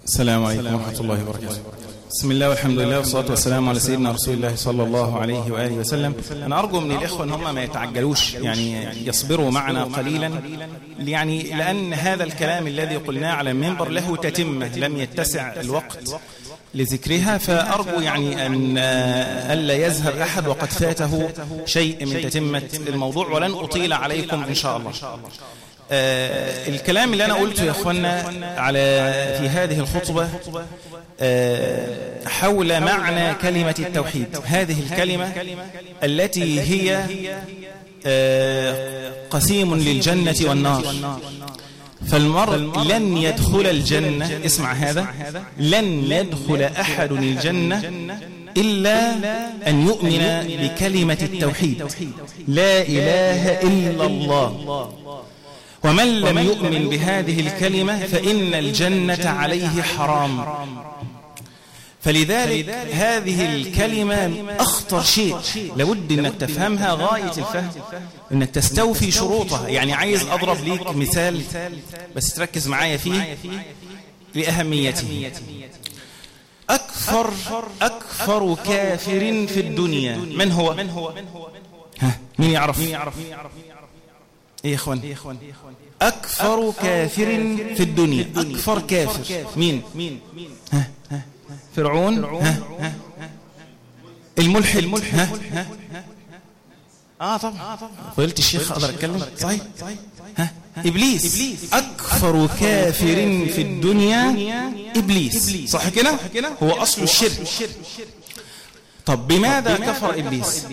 السلام عليكم ورحمة الله وبركاته بسم الله والحمد لله والصلاة والسلام على سيدنا رسول الله صلى الله عليه وآله وسلم أنا أرجو من الإخوة أن هم ما يتعجلوش يعني يصبروا معنا قليلا يعني لأن هذا الكلام الذي قلناه على المنبر له تتمة لم يتسع الوقت لذكرها فأرجو يعني أن ألا يذهب أحد وقد فاته شيء من تتمة الموضوع ولن أطيل عليكم إن شاء الله آه الكلام اللي أنا قلته يا أخوانا على في هذه الخطبة آه حول معنى كلمة التوحيد هذه الكلمة التي هي آه قسيم للجنة والنار فالمرء لن يدخل الجنة اسمع هذا لن يدخل أحد الجنة إلا أن يؤمن بكلمة التوحيد لا إله إلا الله ومن لم يؤمن بهذه الكلمة فإن الجنة عليه حرام فلذلك هذه الكلمة أخطر شيء لابد أنك تفهمها غاية الفهم أنك تستوفي شروطها يعني عايز أضرب ليك مثال بس تركز معايا فيه لأهميته أكثر أكثر كافر في الدنيا من هو ها مين يعرف ايه يا اخوان اكثر كافر في الدنيا اكثر كافر مين ها ها فرعون ها ها الملحد ها ها اه طبعا فضلت الشيخ اقدر اتكلم صحيح ها ابليس اكثر كافر في الدنيا ابليس صح كده هو اصل الشرك طب بماذا كفر ابليس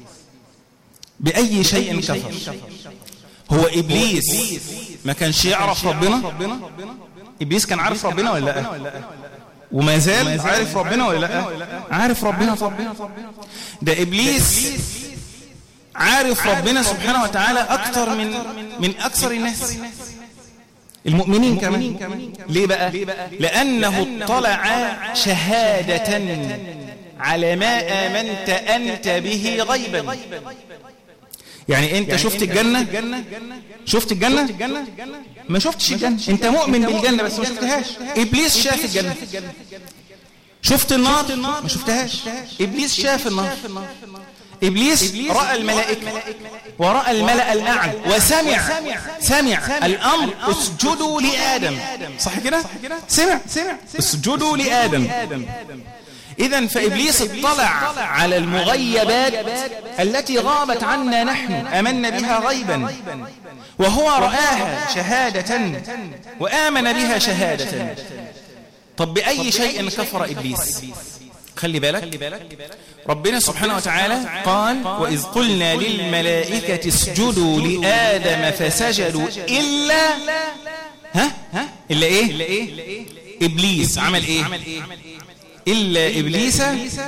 باي شيء كفر هو إبليس ما كانش يعرف ربنا إبليس كان عارف ربنا ولا لا وما زال عارف ربنا ولا لا عارف ربنا طبعا ده إبليس عارف ربنا سبحانه وتعالى أكثر من من أكثر الناس المؤمنين كمان ليه بقى لأنه اطلع شهادة على ما آمنت أنت به غيبا يعني انت يعني شفت الجنة شفت الجنة ما شفتش الجنة انت مؤمن بالجنة بس ما شفتهاش ابليس شاف الجنة شفت النار ما شفتهاش ابليس شاف النار ابليس راى الملائكه وراى الملأ الاعلى وسمع سمع الامر اسجدوا لادم صح كده سمع اسجدوا لادم إذا فإبليس اطلع على المغيبات التي غابت عنا نحن أمنا بها غيبا وهو رآها شهادة وآمن بها شهادة طب بأي شيء كفر إبليس خلي بالك ربنا سبحانه وتعالى قال وإذ قلنا للملائكة اسجدوا لآدم فسجدوا إلا ها إلا إيه إبليس عمل إيه إلا إبليس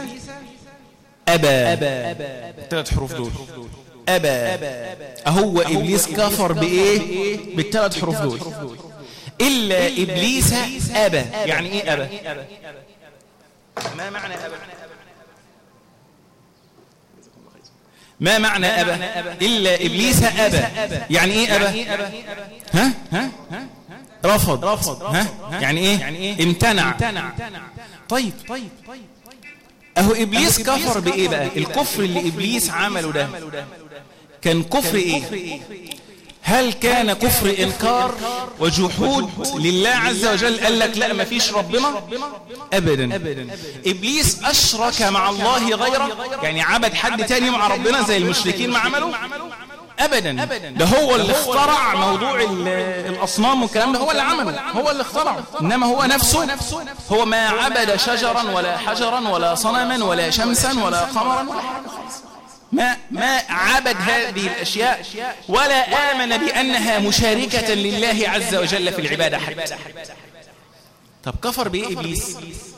أبى الثلاث حروف دول أبى أهو إبليس كفر بإيه بالثلاث حروف دول إلا إبليس أبى يعني إيه أبى ما معنى أبى ما معنى أبى إلا إبليس أبى يعني إيه أبى ها ها رفض رفض ها يعني إيه امتنع طيب اهو ابليس كفر بايه بقى الكفر اللي ابليس عمله ده كان كفر ايه هل كان كفر انكار وجحود لله عز وجل قال لك لا ما فيش ربنا ابدا ابليس اشرك مع الله غيره يعني عبد حد تاني مع ربنا زي المشركين ما عملوا ابدا ده هو اللي اخترع موضوع الاصنام والكلام ده هو اللي عمله هو اللي اخترعه انما هو نفسه هو ما عبد شجرا ولا حجرا ولا صنما ولا شمسا ولا قمرا ولا حاجه خالص ما ما عبد هذه الاشياء ولا امن بانها مشاركه لله عز وجل في العباده حتى طب كفر بايه ابليس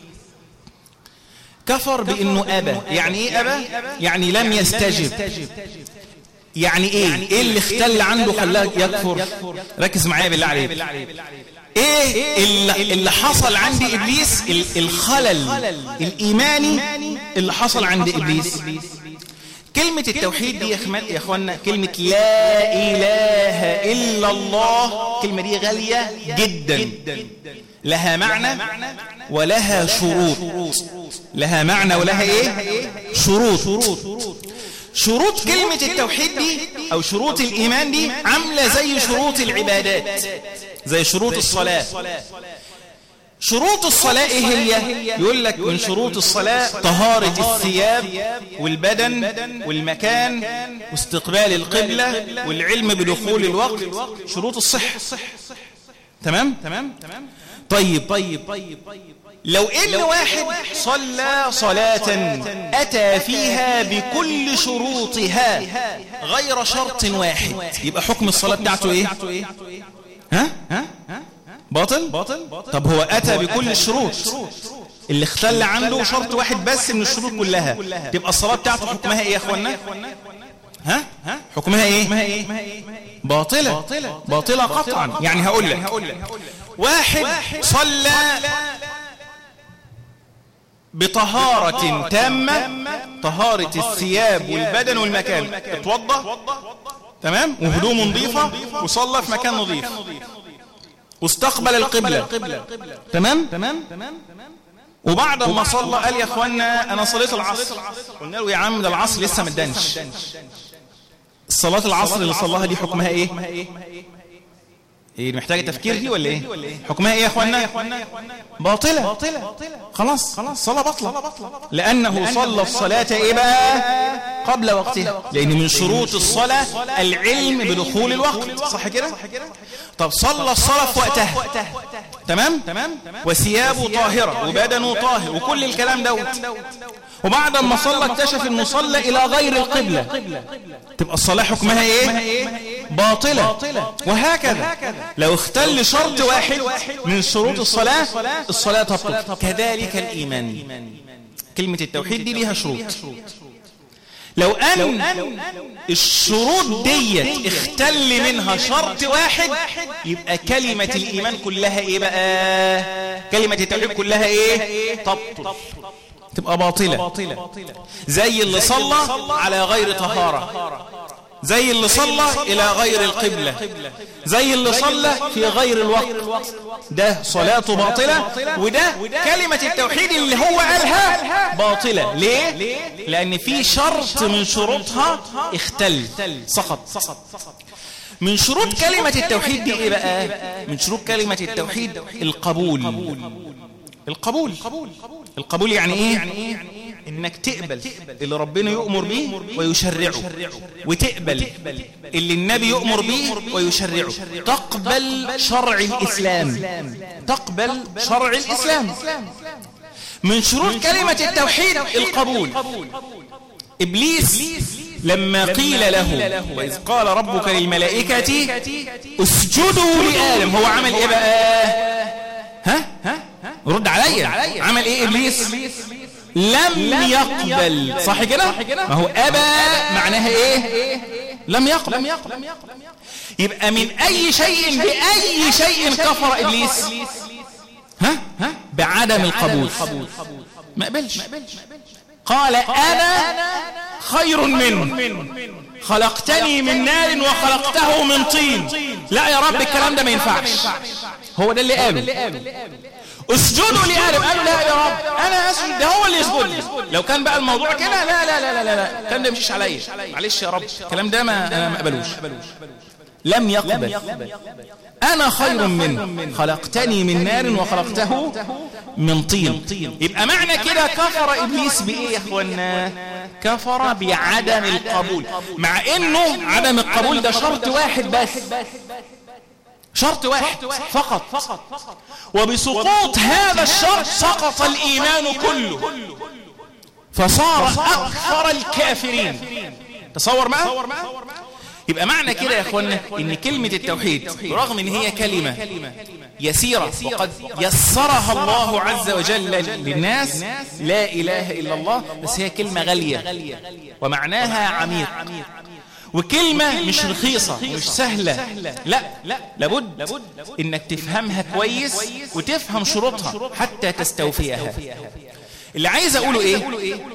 كفر بانه ابى يعني ايه ابى يعني لم يستجب يعني ايه ايه اللي اختل عنده خلاه يكفر ركز معايا بالله عليك ايه اللي, اللي حصل عند ابليس الخلل الايماني اللي حصل عند ابليس كلمة التوحيد دي يا اخوانا كلمة لا اله الا الله الكلمة دي غالية جدا لها معنى ولها شروط لها معنى ولها ايه شروط شروط كلمة التوحيد دي او شروط الايمان دي عاملة زي شروط العبادات زي شروط الصلاة شروط الصلاة ايه هي يقول لك من شروط الصلاة طهارة الثياب والبدن والمكان واستقبال القبلة والعلم بدخول الوقت شروط الصحة تمام تمام طيب طيب طيب لو ان واحد صلى صلاة اتى فيها بكل شروطها غير شرط واحد يبقى حكم الصلاة بتاعته ايه ها ها باطل طب هو اتى بكل الشروط اللي اختل عنده شرط واحد بس من الشروط كلها تبقى الصلاة بتاعته حكمها ايه يا اخوانا ها حكمها ايه باطلة باطلة قطعا يعني هقول لك واحد صلى بطهارة تامة طهارة الثياب والبدن والمكان اتوضى تمام وهدوم نظيفة وصلى في مكان نظيف واستقبل القبلة تمام تمام وبعد ما صلى قال يا اخوانا انا صليت العصر قلنا له يا عم ده العصر لسه ما ادانش الصلاة العصر اللي صلاها دي حكمها ايه ايه محتاجة تفكير دي ولا ايه حكمها ايه يا اخوانا باطلة خلاص خلاص صلاة بطلة لانه صلى الصلاة ايه بقى قبل وقتها لان من شروط الصلاة العلم بدخول الوقت صح كده طب صلى الصلاة في وقتها تمام وثيابه طاهرة وبدنه طاهر وكل الكلام دوت وبعد ما صلى اكتشف المصلى الى غير القبلة تبقى الصلاة حكمها ايه باطلة وهكذا لو اختل شرط واحد من شروط الصلاة الصلاة تبطل كذلك الإيمان كلمة التوحيد دي ليها شروط لو أن الشروط ديت اختل منها شرط واحد يبقى كلمة الإيمان كلها إيه بقى كلمة التوحيد كلها إيه تبطل تبقى باطلة زي اللي صلى على غير طهارة زي اللي صلى إلى غير القبلة زي اللي صلى في غير الوقت ده صلاته باطلة وده كلمة التوحيد اللي هو قالها باطلة ليه؟ لأن في شرط من شروطها اختل سقط من شروط كلمة التوحيد دي ايه بقى من شروط كلمة التوحيد القبول القبول القبول يعني ايه انك تقبل اللي ربنا يؤمر به ويشرعه وتقبل اللي النبي يؤمر به ويشرعه تقبل شرع الاسلام تقبل شرع الاسلام من شروط كلمة التوحيد القبول ابليس لما قيل له وإذ قال ربك للملائكة اسجدوا لآدم هو عمل ايه بقى ها ها رد عليا عمل ايه ابليس لم يقبل صح كده ما هو ابى معناها ايه لم يقبل يبقى من اي شيء باي شيء كفر ابليس ها ها بعدم القبول ما قبلش قال انا خير منه خلقتني من نار وخلقته من طين لا يا رب الكلام ده ما ينفعش هو ده اللي قاله اسجدوا لآدم قالوا لا يا رب انا اسجد ده هو اللي يسجد لي لو كان بقى الموضوع كده لا لا لا لا لا لا الكلام ده مشيش عليا معلش يا رب الكلام ده ما انا ما قبلوش لم يقبل انا خير منه خلقتني من نار وخلقته من طين يبقى معنى كده كفر ابليس بايه يا اخوانا كفر بعدم القبول مع انه عدم القبول ده شرط واحد بس شرط واحد فقط وبسقوط هذا الشرط سقط الإيمان كله فصار أكثر الكافرين تصور معه يبقى معنى كده يا اخوانا ان كلمة التوحيد رغم ان هي كلمة يسيرة وقد يسرها الله عز وجل للناس لا اله الا الله بس هي كلمة غالية ومعناها عميق وكلمة مش رخيصة مش سهلة لا لابد انك تفهمها كويس وتفهم شروطها حتى تستوفيها اللي عايز اقوله ايه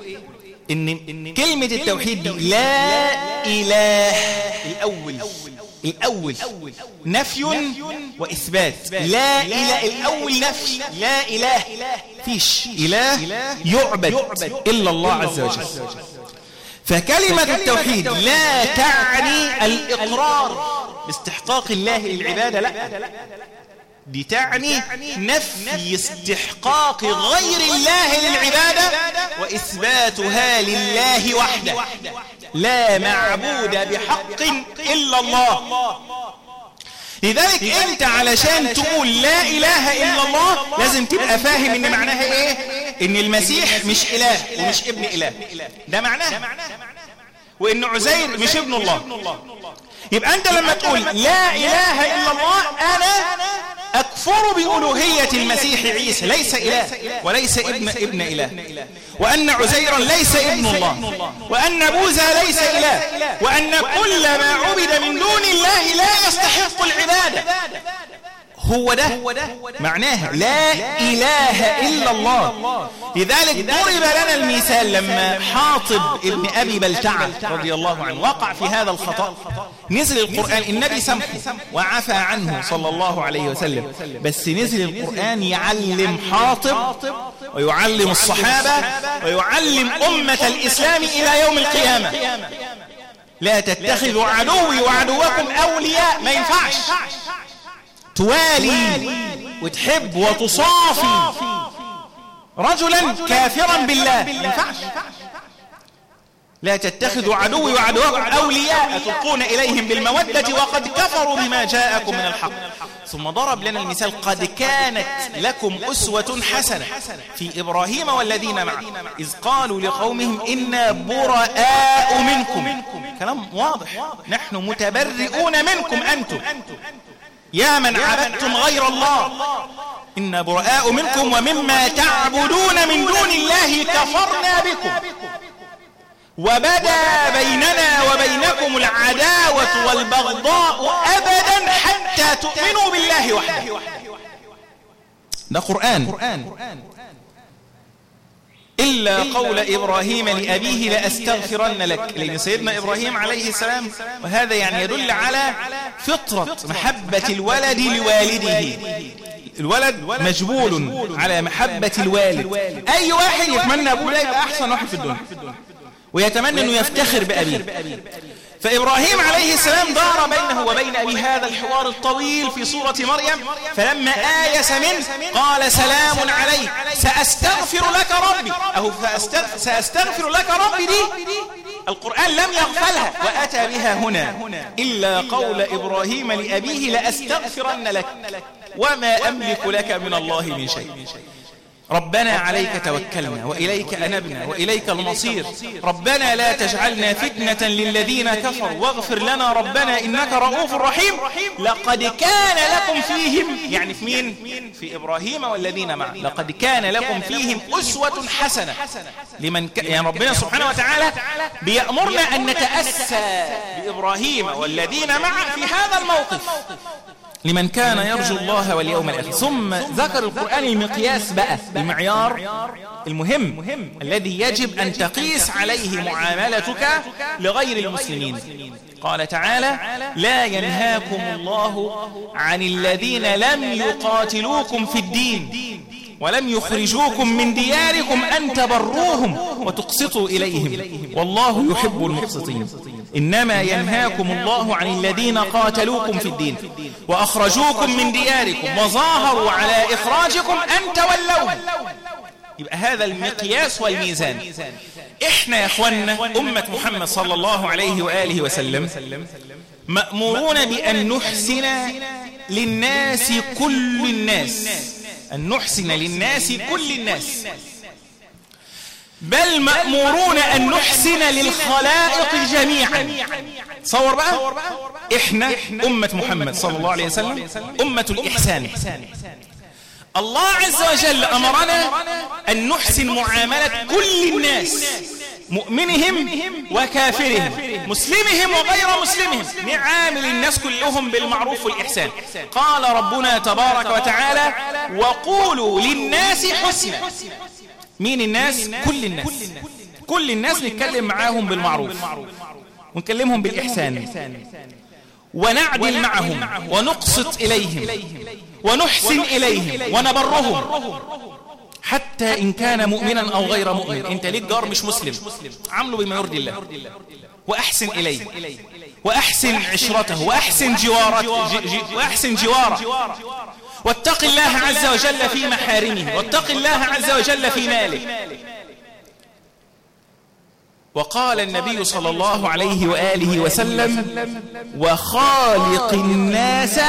ان كلمة التوحيد دي لا اله الاول الأول نفي وإثبات لا إله الأول نفي لا إله فيش إله يعبد إلا الله عز وجل فكلمة التوحيد لا تعني الإقرار باستحقاق الله للعبادة لا دي تعني نفي استحقاق غير الله للعبادة وإثباتها لله وحده لا معبود بحق إلا الله لذلك انت علشان تقول لا اله الا الله لازم تبقى فاهم ان معناها ايه ان المسيح مش اله ومش ابن اله ده معناها وان عزير مش ابن الله يبقى انت لما تقول لا اله الا الله انا أكفر بألوهية المسيح عيسى ليس إله وليس ابن ابن إله وأن عزيرا ليس ابن الله وأن بوذا ليس إله وأن كل ما عبد من دون الله لا يستحق العبادة هو ده معناها لا إله إلا الله لذلك ضرب لنا المثال لما حاطب ابن أبي بلتعة رضي الله عنه وقع في هذا الخطأ نزل القرآن النبي سمحه وعفى عنه صلى الله عليه وسلم بس نزل القرآن يعلم حاطب ويعلم الصحابة ويعلم أمة الإسلام إلى يوم القيامة لا تتخذوا عدوي وعدوكم أولياء ما ينفعش توالي وتحب وتصافي رجلا كافرا بالله ما ينفعش لا تتخذوا عدوي وعدوكم أولياء تلقون إليهم بالمودة وقد كفروا بما جاءكم من الحق ثم ضرب لنا المثال قد كانت لكم أسوة حسنة في إبراهيم والذين معه إذ قالوا لقومهم إنا براء منكم كلام واضح نحن متبرئون منكم أنتم يا من عبدتم غير الله إنا براء منكم ومما تعبدون من دون الله كفرنا بكم وبدا بيننا وبينكم العداوة والبغضاء أبدا حتى تؤمنوا بالله وحده ده قرآن إلا قول إبراهيم لأبيه لأستغفرن لك لأن سيدنا إبراهيم عليه السلام وهذا يعني يدل على فطرة محبة الولد لوالده الولد مجبول على محبة الوالد أي واحد يتمنى أبوه لا يبقى أحسن واحد في الدنيا ويتمنى أنه يفتخر بأبيه فإبراهيم عليه السلام دار بينه وبين أبي هذا الحوار الطويل في سورة مريم فلما آيس منه قال سلام عليك سأستغفر لك ربي أو سأستغفر لك ربي دي القرآن لم يغفلها وأتى بها هنا إلا قول إبراهيم لأبيه لأستغفرن لك وما أملك لك من الله من شيء ربنا عليك توكلنا وإليك أنبنا وإليك المصير ربنا لا تجعلنا فتنة للذين كفروا واغفر لنا ربنا إنك رؤوف رحيم لقد كان لكم فيهم يعني في مين في إبراهيم والذين معه لقد كان لكم فيهم أسوة حسنة لمن ك... يعني ربنا سبحانه وتعالى بيأمرنا أن نتأسى بإبراهيم والذين معه في هذا الموقف لمن كان يرجو الله واليوم الآخر ثم ذكر القرآن المقياس بقى المعيار المهم الذي يجب أن تقيس عليه معاملتك لغير المسلمين قال تعالى لا ينهاكم الله عن الذين لم يقاتلوكم في الدين ولم يخرجوكم من دياركم أن تبروهم وتقسطوا إليهم والله يحب المقسطين إنما ينهاكم الله عن الذين قاتلوكم في الدين وأخرجوكم من دياركم وظاهروا على إخراجكم أن تولوهم يبقى هذا المقياس والميزان إحنا يا أخوانا أمة محمد صلى الله عليه وآله وسلم مأمورون بأن نحسن للناس كل الناس أن نحسن للناس كل الناس بل مأمورون أن نحسن للخلائق جميعا صور بقى إحنا أمة محمد صلى الله عليه وسلم أمة الإحسان الله عز وجل أمرنا أن نحسن معاملة كل الناس مؤمنهم وكافرهم مسلمهم وغير مسلمهم نعامل الناس كلهم بالمعروف والإحسان قال ربنا تبارك وتعالى وقولوا للناس حسنا مين الناس كل الناس كل الناس نتكلم معاهم بالمعروف ونكلمهم بالإحسان ونعدل معهم ونقسط إليهم ونحسن إليهم ونبرهم حتى إن كان مؤمنا أو غير مؤمن أنت ليك جار مش مسلم عامله بما يرضي الله وأحسن إليه وأحسن عشرته وأحسن جوارته وأحسن جواره واتق الله عز وجل في محارمه واتق الله عز وجل في ماله وقال النبي صلى الله عليه وآله وسلم وخالق الناس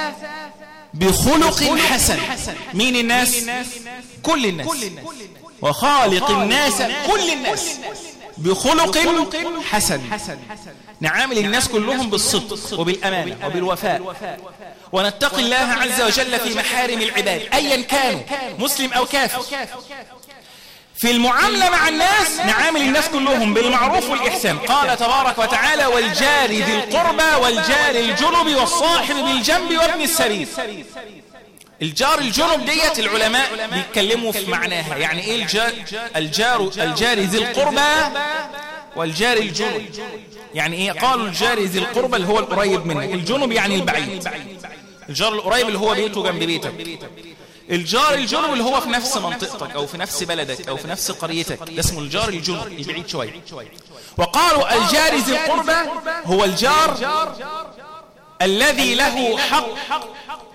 بخلق حسن مين الناس كل الناس وخالق الناس كل الناس بخلق حسن نعامل الناس كلهم بالصدق وبالأمانة وبالوفاء ونتقي الله عز وجل في محارم العباد أيا كانوا مسلم أو كافر في المعاملة مع الناس نعامل الناس كلهم بالمعروف والإحسان قال تبارك وتعالى والجار ذي القربى والجار الجنب والصاحب بالجنب وابن السبيل الجار الجنب ديت العلماء بيتكلموا في معناها يعني ايه الجار الجار الجار ذي القربى والجار الجنب يعني ايه قالوا الجار ذي القربى اللي هو القريب منك الجنب يعني البعيد الجار القريب اللي هو بيته جنب بيتك الجار الجنب اللي هو في نفس منطقتك او في نفس بلدك او في نفس قريتك ده اسمه الجار الجنب البعيد شويه وقالوا الجار ذي القربى هو الجار الذي له حق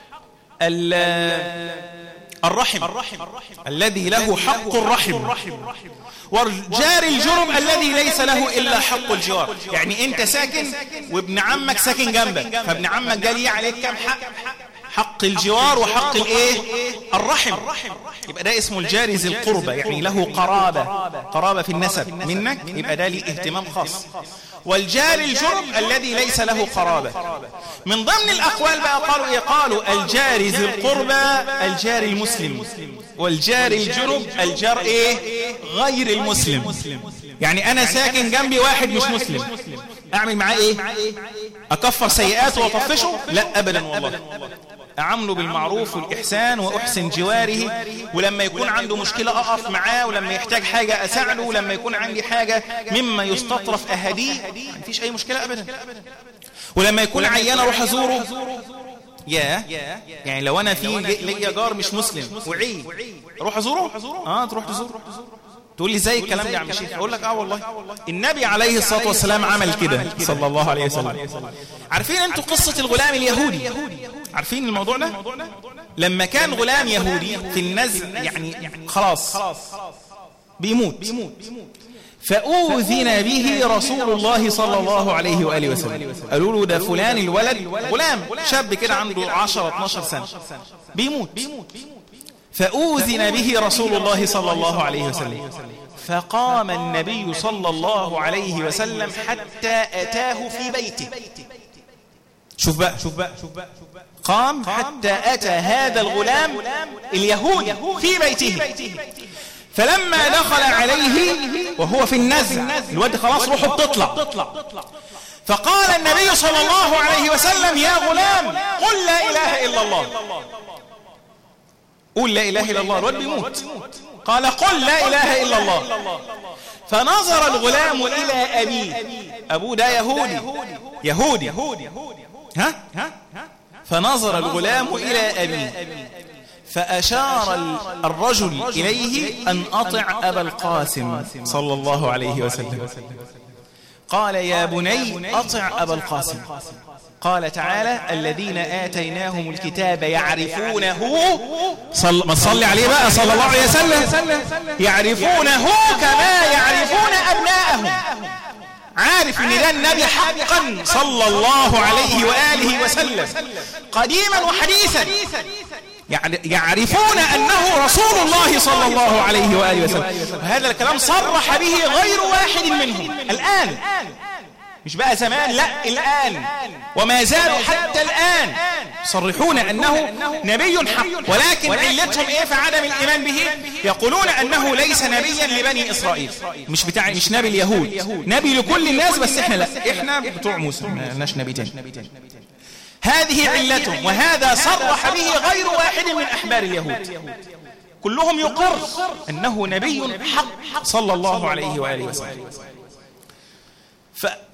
الرحم الذي له حق الرحم والجار الجرم الذي ليس له إلا حق الجوار يعني أنت ساكن وابن عمك ساكن جنبك فابن عمك جالي ليه عليك كم حق حق الجوار وحق الايه الرحم يبقى ده اسمه الجاري ذي القربة يعني له قرابة قرابة في النسب منك يبقى ده ليه اهتمام خاص والجاري الجرم الذي ليس له قرابة من ضمن الأقوال بقى قالوا إيه قالوا الجاري ذي القربة الجاري المسلم والجاري الجرم الجار إيه غير المسلم يعني أنا ساكن جنبي واحد مش مسلم أعمل معاه إيه أكفر سيئاته وأطفشه لا أبدا والله أعمله بالمعروف والإحسان وأحسن جواره ولما يكون عنده مشكلة أقف معاه ولما يحتاج حاجة أساعده ولما يكون عندي حاجة مما يستطرف أهديه ما فيش أي مشكلة أبدا ولما يكون عيان أروح أزوره يا يعني لو أنا في ليا جار مش مسلم وعي أروح أزوره آه تروح تزوره تقول لي زي الكلام ده يا عم شيخ اقول لك اه والله النبي عليه الصلاه والسلام عمل كده صلى الله عليه وسلم عارفين انتوا قصه الغلام اليهودي عارفين الموضوع ده لما كان غلام يهودي في النزل يعني خلاص بيموت فأوذن به رسول الله صلى الله عليه وآله وسلم قالوا له ده فلان الولد غلام شاب كده عنده 10 12 سنة بيموت فأوذن به رسول الله صلى الله عليه وسلم فقام النبي صلى الله عليه وسلم حتى أتاه في بيته شوف بقى شوف بقى شوف بقى قام حتى أتى هذا الغلام اليهودي في بيته فلما دخل عليه وهو في النزل الواد خلاص روحه بتطلع فقال النبي صلى الله عليه وسلم يا غلام قل لا إله إلا الله قول لا إله إلا الله الواد بيموت قال قل لا إله إلا الله فنظر الغلام إلى أبيه أبوه ده يهودي يهودي ها فنظر الغلام إلى أبيه فأشار الرجل إليه أن أطع أبا القاسم صلى الله عليه وسلم قال يا بني أطع أبا القاسم قال تعالى الذين آتيناهم الكتاب يعرفونه صل ما تصلي عليه بقى صلى الله عليه وسلم يعرفونه كما يعرفون أبناءهم عارف ان ده النبي حقا صلى الله عليه وآله وسلم قديما وحديثا يعرفون أنه رسول الله صلى الله عليه وآله وسلم وهذا الكلام صرح به غير واحد منهم الآن مش بقى زمان لا الآن وما زالوا حتى الآن يصرحون أنه نبي حق ولكن علتهم إيه في عدم الإيمان به يقولون أنه ليس نبيا لبني إسرائيل مش بتاع مش نبي اليهود نبي لكل الناس بس إحنا لا إحنا بتوع موسى ما لناش نبي تاني هذه علتهم وهذا صرح به غير واحد من أحبار اليهود كلهم يقر أنه نبي حق صلى الله عليه وآله وسلم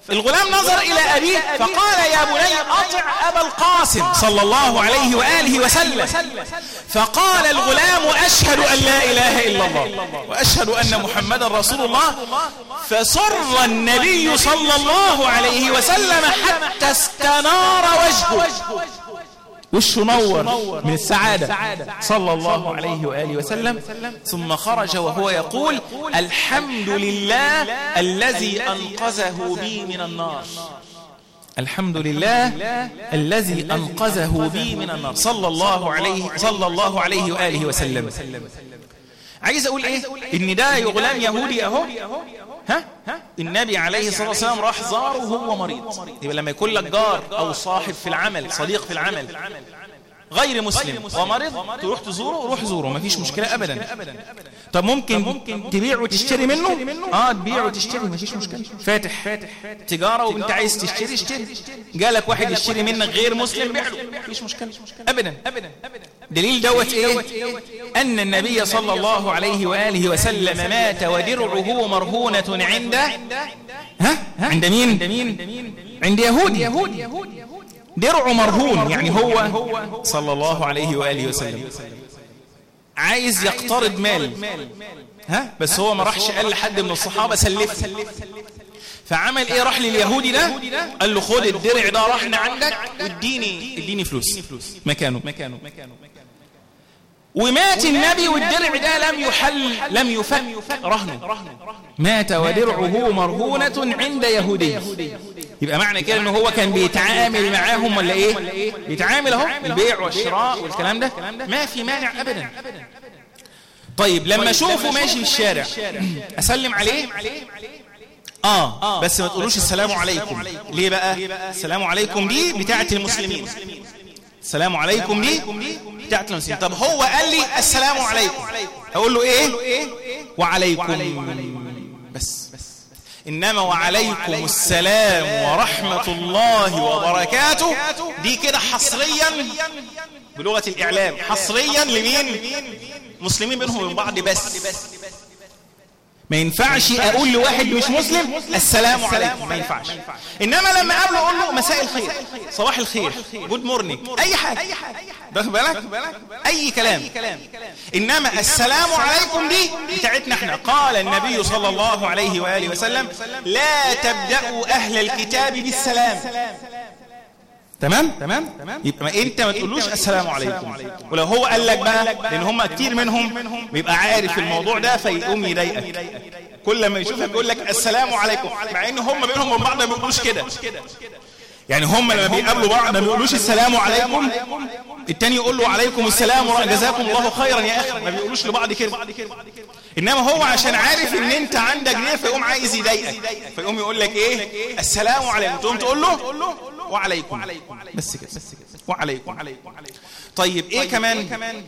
الغلام نظر إلى أبيه فقال يا بني أطع أبا القاسم صلى الله عليه وآله وسلم فقال الغلام أشهد أن لا إله إلا الله وأشهد أن محمد رسول الله فسر النبي صلى الله عليه وسلم حتى استنار وجهه وشه نور من السعادة صلى الله عليه وآله وسلم ثم خرج وهو يقول الحمد لله الذي أنقذه بي من النار الحمد لله الذي أنقذه بي من النار صلى الله عليه صلى الله عليه وآله وسلم عايز أقول إيه إن ده غلام يهودي أهو ها النبي عليه الصلاة والسلام راح زاره وهو مريض يبقى لما يكون لك جار أو صاحب في العمل صديق في العمل غير مسلم ومرض تروح تزوره روح زوره مفيش مشكلة أبدا طب ممكن تبيع وتشتري منه اه تبيع وتشتري مفيش مشكلة فاتح تجارة وانت عايز تشتري اشتري جالك واحد يشتري منك غير مسلم بيع له مفيش مشكلة أبدا دليل دوت ايه أن النبي صلى الله عليه وآله وسلم مات ودرعه مرهونة عند ها عند مين عند يهودي درع مرهون يعني هو صلى الله عليه وآله وسلم عايز يقترض مال ها بس هو ما راحش قال لحد من الصحابة سلف فعمل ايه راح لليهودي ده قال له خد الدرع ده رهن عندك واديني اديني فلوس مكانه مكانه ومات النبي والدرع ده لم يحل لم يفك رهنه مات ودرعه مرهونة عند يهودي يبقى معنى كده ان هو كان بيتعامل معاهم ولا ايه بيتعامل اهو البيع والشراء والكلام ده ما في مانع ابدا طيب لما اشوفه ماشي في الشارع اسلم عليه اه بس ما تقولوش السلام عليكم ليه بقى السلام عليكم دي بتاعه المسلمين السلام عليكم دي بتاعت المسلمين طب هو قال لي السلام عليكم اقول له ايه وعليكم بس إنما وعليكم السلام ورحمة الله وبركاته دي كده حصريا بلغة الإعلام حصريا لمين مسلمين بينهم وبين بعض بس ما ينفعش اقول لواحد مش مسلم السلام عليكم ما ينفعش انما لما اقابله اقول له مساء الخير صباح الخير جود مورنينج اي حاجه واخد بالك اي كلام انما السلام عليكم دي بتاعتنا احنا قال النبي صلى الله عليه واله وسلم لا تبداوا اهل الكتاب بالسلام تمام تمام يبقى ما انت ما تقولوش السلام عليكم ولو هو قال لك بقى لان هم كتير منهم بيبقى عارف الموضوع ده فيقوم يضايقك كل ما يشوفك يقول لك السلام عليكم مع ان هم بينهم وبين بعض ما بيقولوش كده يعني هم لما بيقابلوا بعض ما بيقولوش السلام عليكم التاني يقول له عليكم السلام جزاكم الله خيرا يا اخي ما بيقولوش لبعض كده انما هو عشان عارف ان انت عندك دي فيقوم عايز يضايقك فيقوم يقول لك ايه السلام عليكم تقوم تقول له وعليكم بس كده وعليكم طيب ايه كمان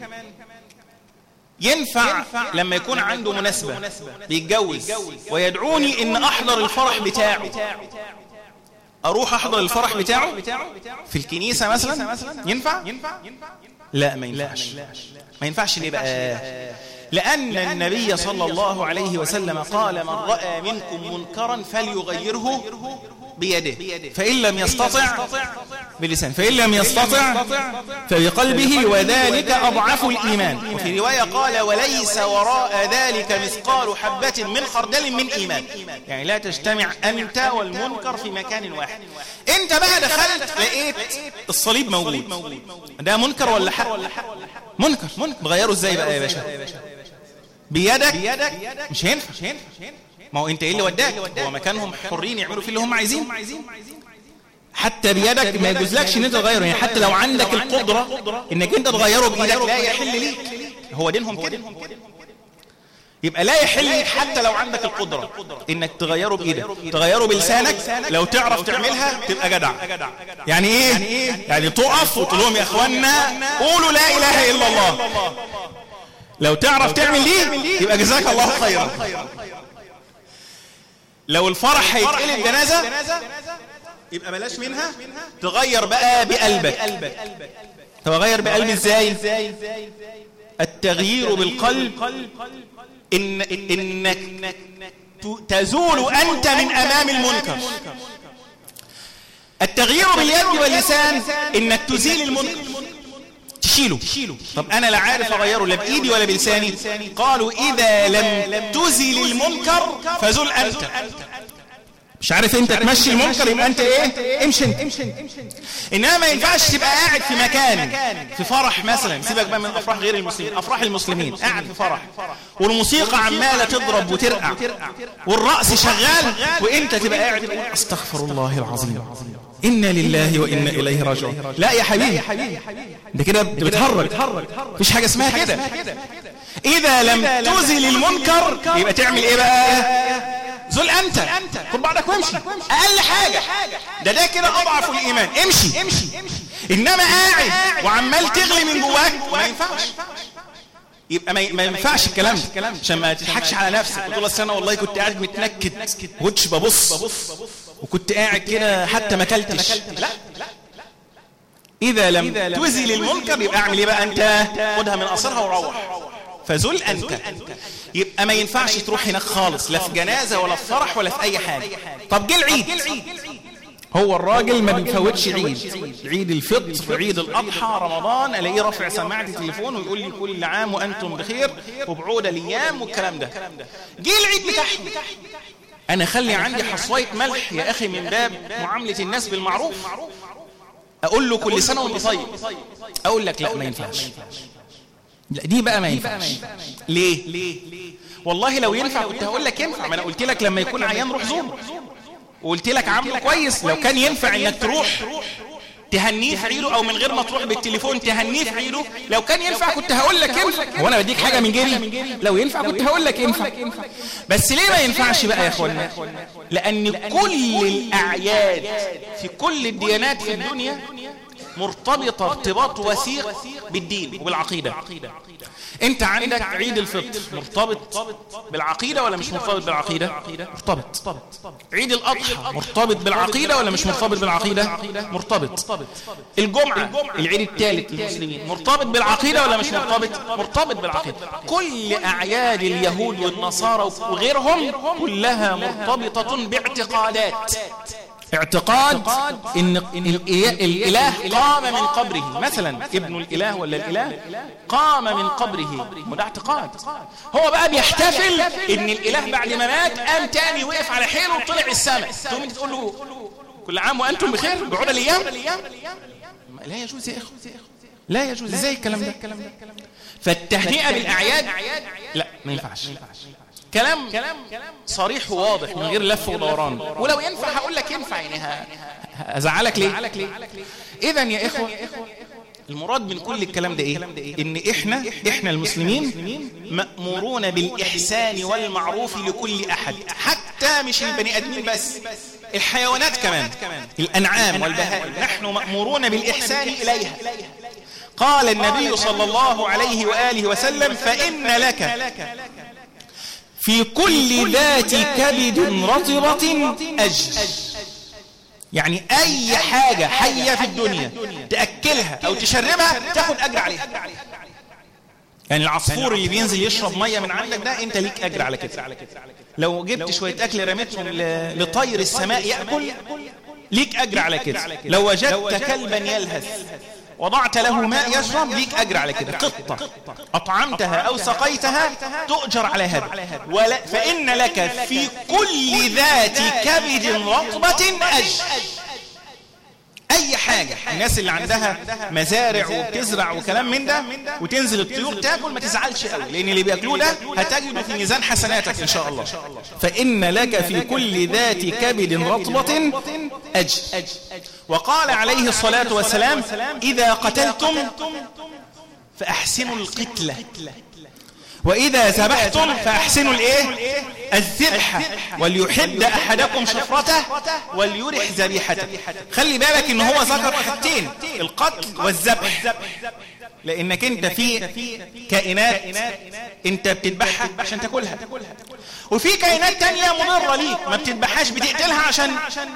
ينفع لما يكون عنده مناسبة بيتجوز ويدعوني ان احضر الفرح بتاعه اروح احضر الفرح بتاعه في الكنيسة مثلا ينفع لا ما ينفعش ما ينفعش ليه بقى لأن النبي صلى الله عليه وسلم قال من رأى منكم منكرا فليغيره بيده فإن لم يستطع بلسان فإن لم يستطع فبقلبه وذلك أضعف الإيمان وفي رواية قال وليس وراء ذلك مثقال حبة من خردل من إيمان يعني لا تجتمع أنت والمنكر في مكان واحد أنت بقى دخلت لقيت الصليب موجود ده منكر ولا حق منكر بغيره ازاي بقى يا باشا بيدك مش هينفع ما هو انت ايه اللي وداك هو مكانهم حرين يعملوا فيه اللي هم عايزين حتى بيدك ما يجوزلكش ان انت تغيره يعني حتى لو عندك القدرة انك انت تغيره بايدك لا يحل ليك هو دينهم كده يبقى لا يحل ليك حتى لو عندك القدرة انك تغيره بايدك تغيره بلسانك لو تعرف تعملها تبقى جدع يعني ايه يعني تقف وتقول لهم يا اخوانا قولوا لا اله الا الله لو تعرف تعمل دي يبقى جزاك الله خيرا لو الفرح هيتقلب جنازة يبقى بلاش منها تغير بقى بقلبك طب اغير بقلبي ازاي التغيير بالقلب إن إنك تزول أنت من أمام المنكر التغيير باليد واللسان انك تزيل المنكر تشيله طب انا لا عارف اغيره لا بايدي ولا بلساني قالوا اذا لم تزل المنكر فزل انت مش عارف انت تمشي المنكر يبقى انت ايه امشي انت انما ما ينفعش تبقى قاعد في مكان في فرح مثلا سيبك بقى من افراح غير المسلمين افراح المسلمين قاعد في فرح والموسيقى عماله تضرب وترقع والرقص شغال وانت تبقى قاعد استغفر الله العظيم إنا لله وإنا إليه راجعون لا يا حبيبي ده كده بتهرج مفيش حاجة اسمها كده إذا لم تزل المنكر يبقى تعمل إيه بقى زل أنت خد بعضك وامشي أقل حاجة ده ده كده أضعف الإيمان امشي إنما قاعد وعمال تغلي من جواك ما ينفعش يبقى ما ينفعش الكلام ده عشان ما تضحكش على نفسك وتقول اصل انا والله كنت قاعد متنكد وكنتش ببص وكنت قاعد كده حتى ما اكلتش لا اذا لم تزل المنكر يبقى اعمل ايه بقى انت خدها من قصرها وروح فزل انت يبقى ما ينفعش تروح هناك خالص لا في جنازه ولا في فرح ولا في اي حاجه طب جه العيد هو الراجل ما بيفوتش عيد عيد الفطر عيد الأضحى رمضان ألاقيه رافع سماعة التليفون ويقول لي كل عام وأنتم بخير وبعود الأيام والكلام ده جه العيد بتاعهم أنا خلي عندي حصوية ملح يا أخي من باب معاملة الناس بالمعروف أقول له كل سنة وأنت طيب أقول لك لا ما ينفعش لا دي بقى ما ينفعش ليه والله لو ينفع كنت هقول لك ينفع ما أنا قلت لك لما يكون عيان روح زوره وقلت لك عامله كويس لو كان ينفع انك تروح تهنيه في عيده او من غير ما تروح بالتليفون تهنيه في عيده لو كان ينفع كنت هقول لك ينفع هو انا بديك حاجه من جيبي لو ينفع كنت هقول لك ينفع بس ليه ما ينفعش بقى يا اخوانا لان كل الاعياد في كل الديانات في الدنيا مرتبطة ارتباط وثيق بالدين وبالعقيدة انت عندك عيد الفطر مرتبط بالعقيدة ولا مش مرتبط بالعقيدة مرتبط عيد الأضحى مرتبط بالعقيدة ولا مش مرتبط بالعقيدة مرتبط الجمعة العيد الثالث للمسلمين مرتبط بالعقيدة ولا مش مرتبط مرتبط بالعقيدة كل أعياد اليهود والنصارى وغيرهم كلها مرتبطة باعتقادات اعتقاد ان الاله قام من قبره مثلا ابن الاله ولا الاله قام من قبره وده اعتقاد هو بقى بيحتفل ان الاله بعد ما مات قام تاني وقف على حيله وطلع السماء تقوم انت تقول له كل عام وانتم بخير بعود الايام لا يجوز يا اخو لا يجوز ازاي الكلام ده فالتهنئه بالاعياد لا ما ينفعش كلام صريح وواضح من غير لف ودوران ولو ينفع هقول لك ينفع يعني هزعلك ليه اذا يا اخوه المراد من كل الكلام ده ايه ان احنا احنا المسلمين مأمورون بالاحسان والمعروف لكل احد حتى مش البني ادمين بس الحيوانات كمان الانعام والبهائم نحن مأمورون بالاحسان اليها قال النبي صلى الله عليه واله وسلم فان لك في كل ذات كبد رطبة أجر يعني أي حاجة حية في الدنيا تأكلها أو تشربها تاخد أجر عليها يعني العصفور اللي بينزل يشرب مية من عندك ده أنت ليك أجر على كده لو جبت شوية أكل رميتهم لطير السماء يأكل ليك أجر على كده لو وجدت كلبا يلهث وضعت له ماء يشرب ليك أجر على كده قطة أطعمتها أو سقيتها تؤجر على هذا ولا فإن لك في كل ذات كبد رطبة أجر أي حاجة الناس اللي عندها مزارع وبتزرع وكلام من ده وتنزل الطيور تاكل ما تزعلش قوي لأن اللي بياكلوه ده هتجده في ميزان حسناتك إن شاء الله فإن لك في كل ذات كبد رطبة أجر وقال عليه الصلاة والسلام إذا قتلتم فأحسنوا القتلة وإذا ذبحتم فأحسنوا الإيه الذبح وليحد أحدكم شفرته وليرح ذبيحته خلي بالك إن هو ذكر حاجتين القتل والذبح لأنك أنت في كائنات أنت بتذبحها عشان تاكلها وفي كائنات تانية مضرة ليك ما بتذبحهاش بتقتلها عشان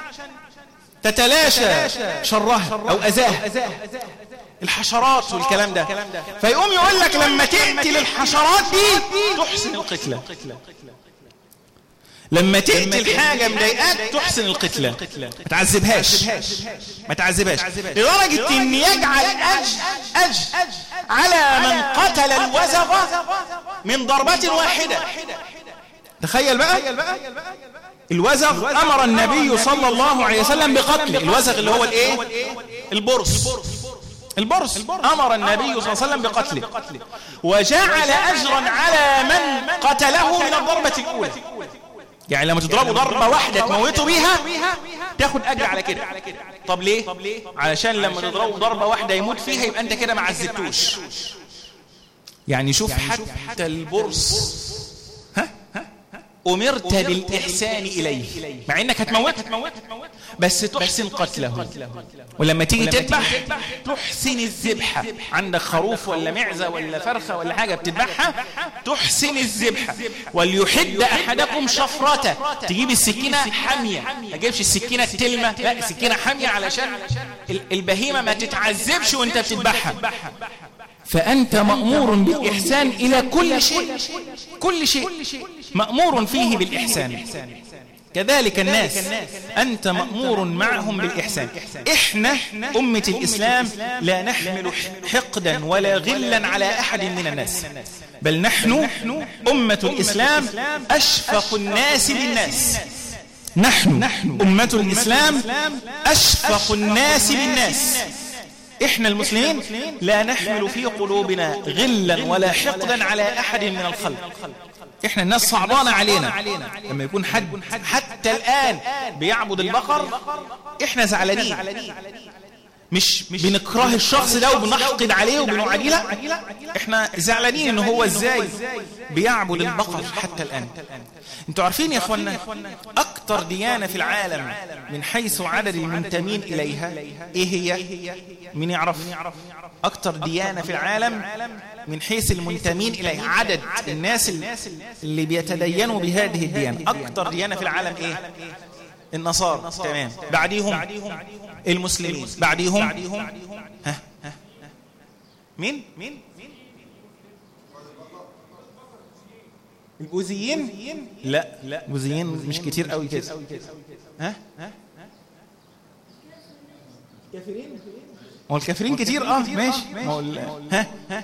تتلاشى شرها أو أذاها الحشرات والكلام ده فيقوم يقول لك لما تقتل الحشرات دي تحسن القتلة لما تقتل حاجة مضايقاك تحسن القتلة ما تعذبهاش ما تعذبهاش لدرجة ان يجعل أج أج على من قتل الوزغ من ضربة واحدة تخيل بقى الوزغ امر النبي صلى الله عليه وسلم بقتله الوزغ اللي هو الايه البرص البرص امر النبي صلى الله عليه وسلم بقتله وجعل اجرا على من قتله من الضربة الاولى يعني لما تضربه ضربة واحدة تموته بيها تاخد اجر على كده طب ليه علشان لما تضربه ضربة واحدة يموت فيها يبقى انت كده ما عذبتوش يعني شوف حتى البرص ها أمرت بالإحسان إليه مع إنك هتموت بس تحسن قتله ولما تيجي تذبح تحسن الذبحة عندك خروف ولا معزة ولا فرخة ولا حاجة بتذبحها تحسن الذبحة وليحد أحدكم شفرته تجيب السكينة حامية ما تجيبش السكينة التلمة لا السكينة حامية علشان البهيمة ما تتعذبش وانت بتذبحها فأنت مأمور بالإحسان إلى كل شيء كل شيء مأمور فيه بالإحسان كذلك الناس أنت مأمور معهم بالإحسان إحنا أمة الإسلام لا نحمل حقدا ولا غلا على أحد من الناس بل نحن أمة الإسلام أشفق الناس بالناس نحن أمة الإسلام أشفق الناس بالناس احنا المسلمين لا نحمل في قلوبنا غلا ولا حقدا على احد من الخلق احنا الناس صعبانة علينا لما يكون حد حتى الان بيعبد البقر احنا زعلانين مش بنكره الشخص ده وبنحقد عليه وبنعادي لا احنا زعلانين ان هو ازاي بيعبد البقر حتى الان انتوا عارفين يا اخوانا اكتر ديانة في العالم من حيث عدد المنتمين اليها ايه هي مين يعرف اكتر ديانة في العالم من حيث المنتمين اليها عدد الناس اللي بيتدينوا بهذه الديانة اكتر ديانة في العالم ايه النصارى تمام بعديهم المسلمين بعديهم ها مين مين البوذيين لا لا البوذيين مش كتير قوي كده ها الكافرين هو الكافرين كتير اه ماشي ها ها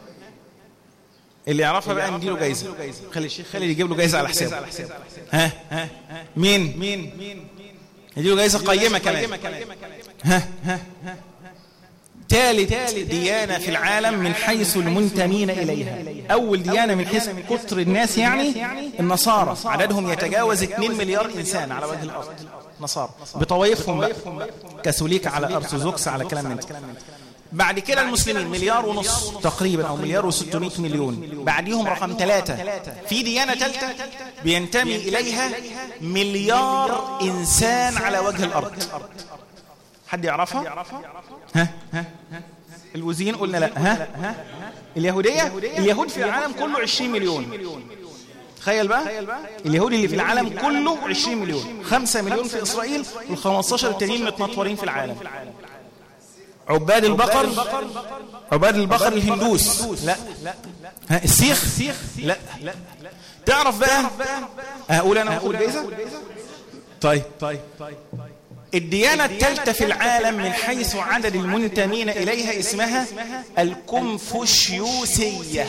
اللي يعرفها بقى نديله جايزه خلي الشيخ خالد يجيب له جايزه على حسابه ها ها مين مين نديله جايزه قيمه كمان ها ها ثالث ديانة في العالم من حيث المنتمين إليها أول ديانة من حيث كثر الناس يعني النصارى عددهم يتجاوز 2 مليار إنسان على وجه الأرض نصارى بطوائفهم بقى كاثوليك على أرثوذكس على كلام من بعد كده المسلمين مليار ونص تقريبا أو مليار وستمائة مليون بعديهم رقم ثلاثة في ديانة ثالثة بينتمي إليها مليار إنسان على وجه الأرض حد يعرفها ها ها الوزيين قلنا لا ها اليهودية اليهود في العالم كله 20 مليون تخيل بقى اليهود اللي في العالم كله 20 مليون 5 مليون في إسرائيل وال15 التانيين متنطورين في العالم عباد البقر عباد البقر الهندوس لا ها السيخ لا تعرف بقى اقول انا اقول جايزه طيب طيب الديانة الثالثة في العالم من حيث عدد المنتمين إليها اسمها الكونفوشيوسية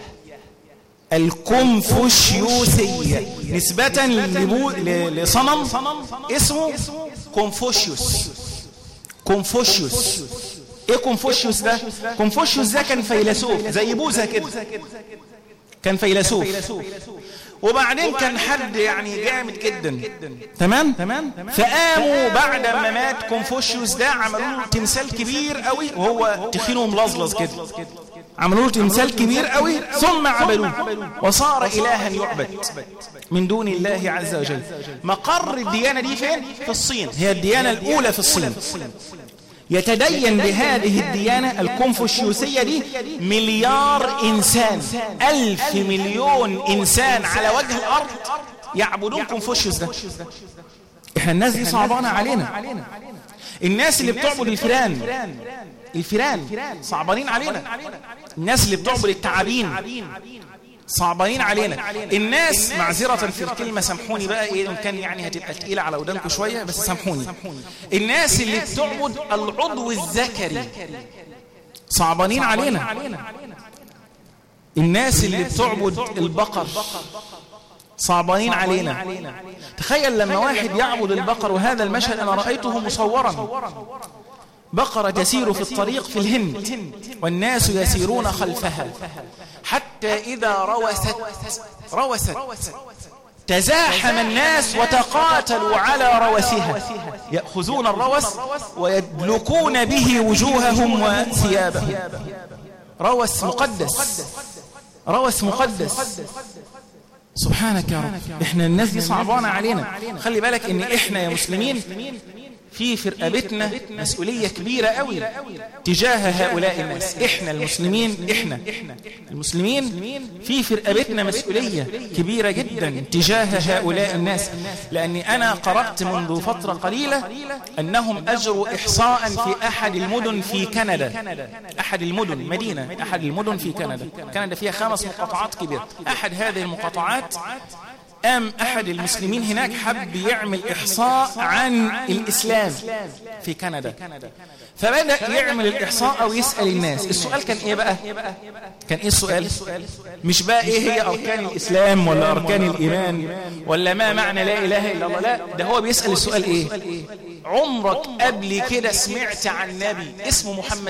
الكونفوشيوسية نسبة لصنم اسمه كونفوشيوس كونفوشيوس ايه كونفوشيوس ده كونفوشيوس ده كان فيلسوف زي بوذا كده كان فيلسوف وبعدين كان حد يعني جامد جدا تمام تمام فقاموا بعد ما مات كونفوشيوس ده عملوا له تمثال كبير قوي وهو تخين وملظلظ كده عملوا له تمثال كبير قوي ثم عبدوه وصار إلها يعبد من دون الله عز وجل مقر الديانة دي فين؟ في الصين هي الديانة الأولى في الصين يتدين بهذه الديانة الكونفوشيوسية دي مليار إنسان ألف مليون إنسان على وجه الأرض يعبدون كونفوشيوس ده إحنا الناس دي صعبانة علينا الناس اللي بتعبد الفيران الفيران صعبانين علينا الناس اللي بتعبد التعابين صعبانين علينا الناس معذرة في الكلمة سامحوني بقى ايه ان كان يعني هتبقى تقيلة على ودانكم شوية بس سامحوني الناس اللي بتعبد العضو الذكري صعبانين علينا الناس اللي بتعبد البقر صعبانين علينا تخيل لما واحد يعبد البقر وهذا المشهد أنا رأيته مصورا بقرة تسير في الطريق في الهند والناس يسيرون خلفها حتى إذا روست روست تزاحم الناس وتقاتلوا على روسها يأخذون الروس ويدلكون به وجوههم وثيابهم روس مقدس روس مقدس سبحانك يا رب احنا الناس دي صعبانة علينا خلي بالك ان احنا يا مسلمين في في رقبتنا مسؤولية كبيرة قوي تجاه هؤلاء الناس احنا المسلمين احنا المسلمين في في رقبتنا مسؤولية كبيرة جدا تجاه هؤلاء الناس لأني أنا قرأت منذ فترة قليلة أنهم أجروا إحصاء في أحد المدن في كندا أحد المدن مدينة أحد المدن في كندا كندا فيها خمس مقاطعات كبيرة أحد هذه المقاطعات قام أحد المسلمين هناك حب يعمل إحصاء عن الإسلام في كندا فبدأ يعمل الإحصاء أو يسأل الناس السؤال كان إيه بقى كان إيه السؤال مش بقى إيه هي أركان الإسلام ولا أركان الإيمان ولا ما معنى لا إله إلا الله لا ده هو بيسأل السؤال إيه عمرك قبل كده سمعت عن نبي اسمه محمد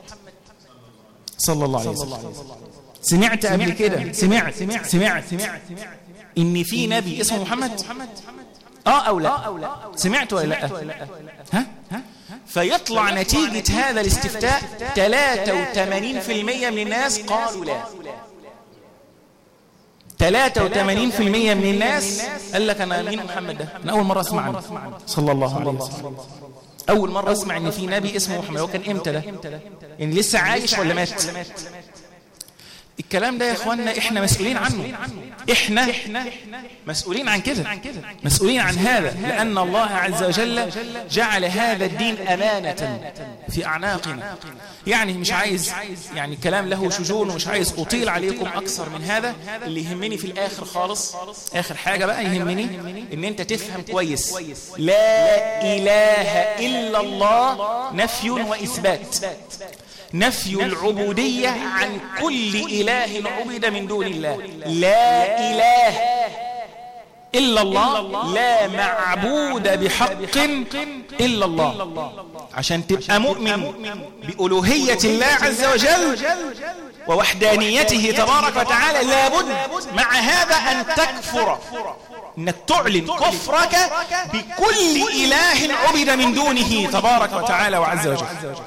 صلى الله عليه وسلم سمعت قبل كده سمعت سمعت سمعت, سمعت ان في نبي اسمه محمد اه او لا سمعت ولا لا ها فيطلع نتيجة هذا الاستفتاء 83% من الناس قالوا لا 83% من الناس قال لك انا مين محمد ده انا اول مرة اسمع عنه صلى الله عليه وسلم اول مرة اسمع ان في نبي اسمه محمد هو كان امتى ده ان لسه عايش ولا مات الكلام ده يا اخوانا احنا مسؤولين عنه احنا مسؤولين عن كده مسؤولين عن هذا لان الله عز وجل جعل هذا الدين امانة في اعناقنا يعني مش عايز يعني الكلام له شجون ومش عايز اطيل عليكم اكثر من هذا اللي يهمني في الاخر خالص اخر حاجة بقى يهمني ان انت تفهم كويس لا اله الا الله نفي واثبات نفي العبودية عن كل إله عبد من دون الله لا إله إلا الله لا معبود بحق إلا الله عشان تبقى مؤمن بألوهية الله عز وجل ووحدانيته تبارك وتعالى لابد مع هذا أن تكفر انك تعلن كفرك بكل إله عبد من دونه تبارك وتعالى وعز وجل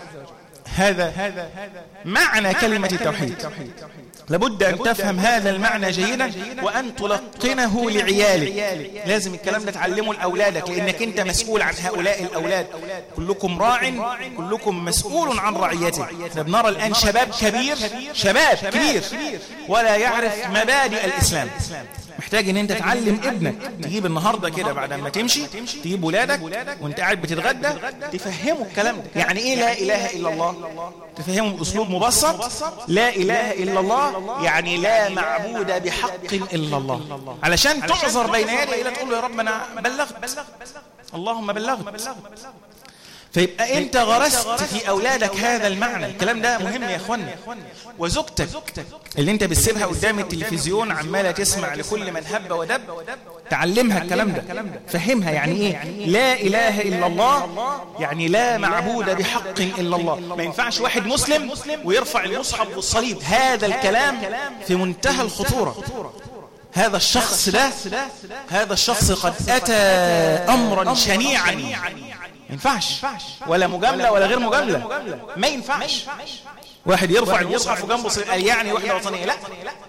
هذا معنى كلمة التوحيد لابد أن تفهم هذا المعنى جيدا وأن تلقنه لعيالك لازم الكلام ده تعلمه لأولادك لأنك أنت مسؤول عن هؤلاء الأولاد كلكم راع كلكم مسؤول عن رعيته احنا بنرى الآن شباب كبير شباب كبير ولا يعرف مبادئ الإسلام محتاج ان انت تعلم ابنك تجيب النهارده كده بعد ما تمشي تجيب ولادك وانت قاعد بتتغدى تفهمه الكلام ده يعني ايه لا اله الا الله تفهمه باسلوب مبسط لا اله الا الله يعني لا معبود بحق الا الله علشان تعذر بين يدي الى تقول له يا رب انا بلغت اللهم بلغت فيبقى انت غرست في اولادك هذا المعنى الكلام ده مهم يا اخوانا وزوجتك اللي انت بتسيبها قدام التلفزيون عماله تسمع لكل من هب ودب تعلمها الكلام ده فهمها يعني ايه لا اله الا الله يعني لا معبود بحق الا الله ما ينفعش واحد مسلم ويرفع المصحف والصليب هذا الكلام في منتهى الخطوره هذا الشخص ده هذا الشخص قد اتى امرا شنيعا ما ينفعش ولا مجاملة ولا غير مجاملة ما ينفعش واحد يرفع المصحف وجنبه قال يعني وحدة وطنية لا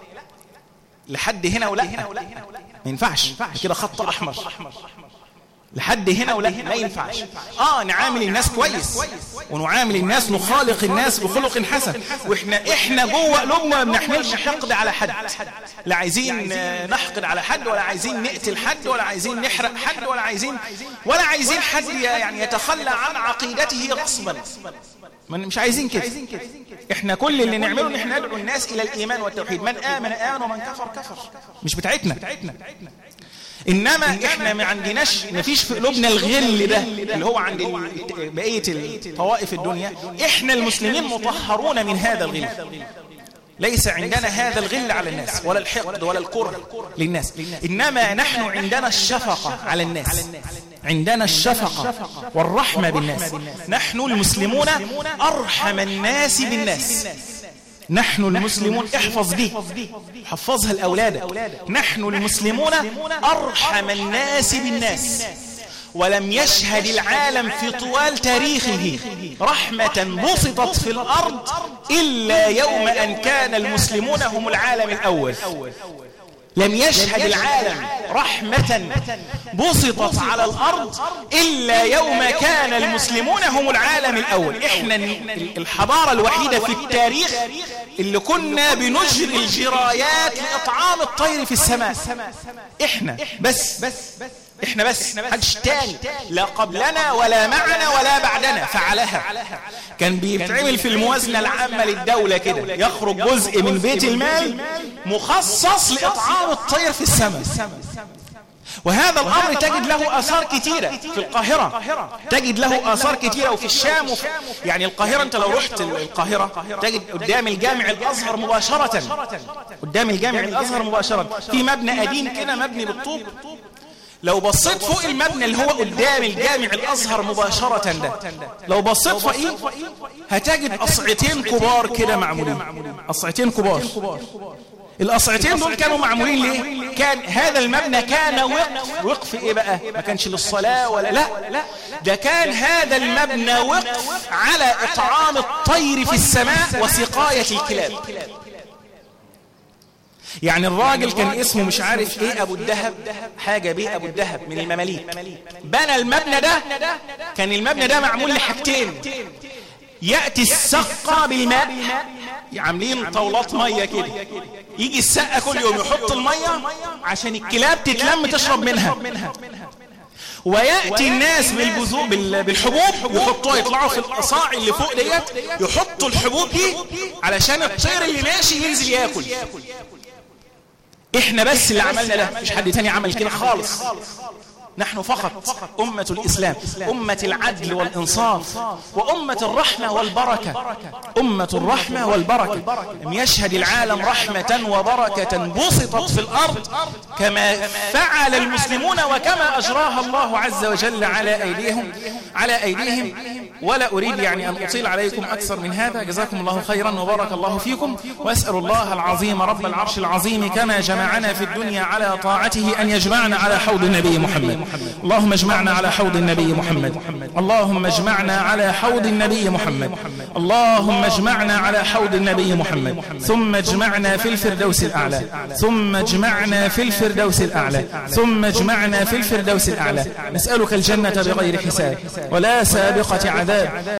لحد هنا ولا ما ينفعش كده خط أحمر لحد هنا ولا ما ينفعش اه نعامل الناس كويس ونعامل الناس نخالق الناس بخلق حسن واحنا احنا جوه قلوبنا ما بنحملش حقد على حد لا عايزين نحقد على حد ولا عايزين نقتل حد ولا عايزين نحرق حد ولا عايزين ولا عايزين حد يعني يتخلى عن عقيدته غصبا مش عايزين كده احنا كل اللي نعمله ان احنا ندعو الناس الى الايمان والتوحيد من امن امن ومن كفر كفر مش بتاعتنا انما احنا ما عندناش ما فيش في قلوبنا الغل ده اللي هو عند بقيه الطوائف الدنيا احنا المسلمين مطهرون من هذا الغل ليس عندنا هذا الغل على الناس ولا الحقد ولا الكره للناس انما نحن عندنا الشفقه على الناس عندنا الشفقه والرحمه بالناس نحن المسلمون ارحم الناس بالناس نحن المسلمون احفظ دي حفظها الأولاد نحن المسلمون أرحم الناس بالناس ولم يشهد العالم في طوال تاريخه رحمة بسطت في الأرض إلا يوم أن كان المسلمون هم العالم الأول لم يشهد العالم رحمة بسطت على الأرض إلا يوم كان المسلمون هم العالم الأول إحنا الحضارة الوحيدة في التاريخ اللي كنا بنجري الجرايات لإطعام الطير في السماء إحنا بس احنا بس حدش تاني لا قبلنا ولا معنا ولا بعدنا فعلها كان بيتعمل في الموازنة العامة للدولة كده يخرج جزء من بيت المال مخصص لإطعام الطير في السماء وهذا الأمر تجد له آثار كثيرة في القاهرة تجد له آثار كثيرة وفي الشام وفي يعني القاهرة أنت لو رحت القاهرة تجد قدام الجامع الأزهر مباشرة قدام الجامع الأزهر مباشرة في مبنى قديم كده مبني بالطوب لو بصيت فوق المبنى اللي هو قدام الجامع الأزهر مباشرة ده لو بصيت فوقيه هتجد قصعتين كبار كده معمولين قصعتين كبار القصعتين دول كانوا معمولين ليه كان هذا المبنى كان وقف وقف ايه بقى ما كانش للصلاة ولا لا ده كان هذا المبنى وقف على اطعام الطير في السماء وسقاية الكلاب يعني الراجل كان اسمه مش عارف ايه ابو الدهب حاجة بيه ابو الدهب من المماليك بنى المبنى ده كان المبنى ده معمول لحاجتين يأتي السقة بالماء عاملين طاولات مية كده يجي السقة كل يوم يحط المية عشان الكلاب تتلم تشرب منها ويأتي الناس بالبذور بالحبوب يحطوها يطلعوا في القصاع اللي فوق ديت يحطوا الحبوب دي علشان الطير اللي ماشي ينزل ياكل احنا بس اللي عملنا ده مش حد تاني عمل كده خالص نحن فقط أمة الإسلام أمة العدل والإنصاف وأمة الرحمة والبركة أمة الرحمة والبركة لم يشهد العالم رحمة وبركة بسطت في الأرض كما فعل المسلمون وكما أجراها الله عز وجل على أيديهم على أيديهم ولا أريد يعني أن أطيل عليكم أكثر من هذا جزاكم الله خيرا وبارك الله فيكم وأسأل الله العظيم رب العرش العظيم كما جمعنا في الدنيا على طاعته أن يجمعنا على حوض النبي محمد اللهم اجمعنا على حوض النبي محمد اللهم اجمعنا على حوض النبي محمد اللهم اجمعنا على حوض النبي محمد ثم اجمعنا في الفردوس الأعلى ثم اجمعنا في الفردوس الأعلى ثم اجمعنا في الفردوس الأعلى نسألك الجنة بغير حساب ولا سابقة عذاب